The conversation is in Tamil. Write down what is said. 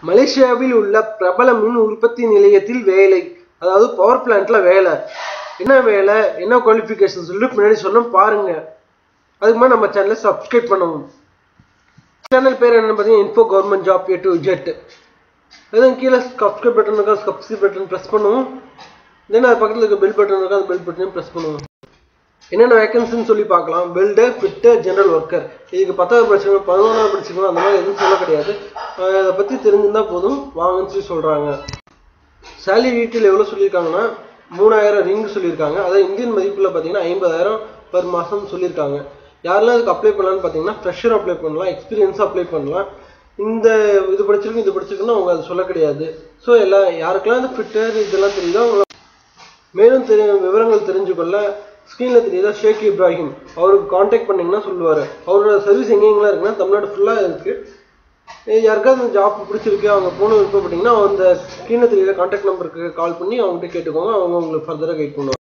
மலேசியாவில் உள்ள பிரபல மின் உற்பத்தி நிலையத்தில் வேலை அதாவது பவர் பிளான்ட்ல வேலை என்ன வேலை என்ன குவாலிஃபிகேஷன் சொல்லிட்டு முன்னாடி சொன்னோம் பாருங்க அதுக்கு முன்னாடி நம்ம சேனலை சப்ஸ்கிரைப் பண்ணவும் சேனல் பேர் என்ன பார்த்தீங்கன்னா info government job A to Z அதுவும் கீழே சப்ஸ்கிரைப் பட்டன் இருக்கா சப்ஸ்கிரைப் பட்டன் ப்ரெஸ் பண்ணுவோம் தென் அது பக்கத்தில் இருக்க பெல் பட்டன் இருக்கா அந்த பெல் பட்டனையும் ப்ரெஸ் பண்ணுவோம் என்னென்ன வேகன்சின்னு சொல்லி பார்க்கலாம் பில்டர் ஃபிட்டர் ஜெனரல் ஒர்க்கர் இதுக்கு பத்தாவது படிச்சவங்க பதினொன்றாவது படிச்சவங்க அந்த மாதிரி எதுவும் சொல்ல கிடையாது அஹ் அதை பற்றி தெரிஞ்சிருந்தா போதும் வாங்கன்னு சொல்லி சொல்கிறாங்க சேலரி டீட்டெயில் எவ்வளோ சொல்லியிருக்காங்கன்னா மூணாயிரம் ரிங் சொல்லியிருக்காங்க அதாவது இந்தியன் மதிப்பில் பார்த்தீங்கன்னா ஐம்பதாயிரம் பர் மாதம் சொல்லியிருக்காங்க யாரெல்லாம் இதுக்கு அப்ளை பண்ணலாம்னு பார்த்தீங்கன்னா ஃப்ரெஷர் அப்ளை பண்ணலாம் எக்ஸ்பீரியன்ஸாக அப்ளை பண்ணலாம் இந்த இது படிச்சிருக்கும் இது படிச்சிருக்குன்னு அவங்க அது சொல்ல கிடையாது ஸோ எல்லாம் யாருக்கெல்லாம் இந்த ஃபிட்டர் இதெல்லாம் தெரியுதோ அவங்க மேலும் தெரி விவரங்கள் தெரிஞ்சுக்கொள்ள ஸ்க்ரீனில் தெரியுதா ஷேக் இப்ராஹிம் அவருக்கு காண்டாக்ட் பண்ணிங்கன்னா சொல்லுவார் அவரோட சர்வீஸ் எங்கெங்கெல்லாம் இருக்குன்னா தமிழ்நாடு ஃபுல்லாக இருக்குது யாருக்காவது இந்த ஜாப் பிடிச்சிருக்கு அவங்க போகணும் விருப்பப்பட்டீங்கன்னா அந்த ஸ்க்ரீனில் தெரியுற காண்டாக்ட் நம்பருக்கு கால் பண்ணி அவங்ககிட்ட கேட்டுக்கோங்க அவங்க உங்களுக்கு ஃபர்தராக கைட் பண்ணுவாங்க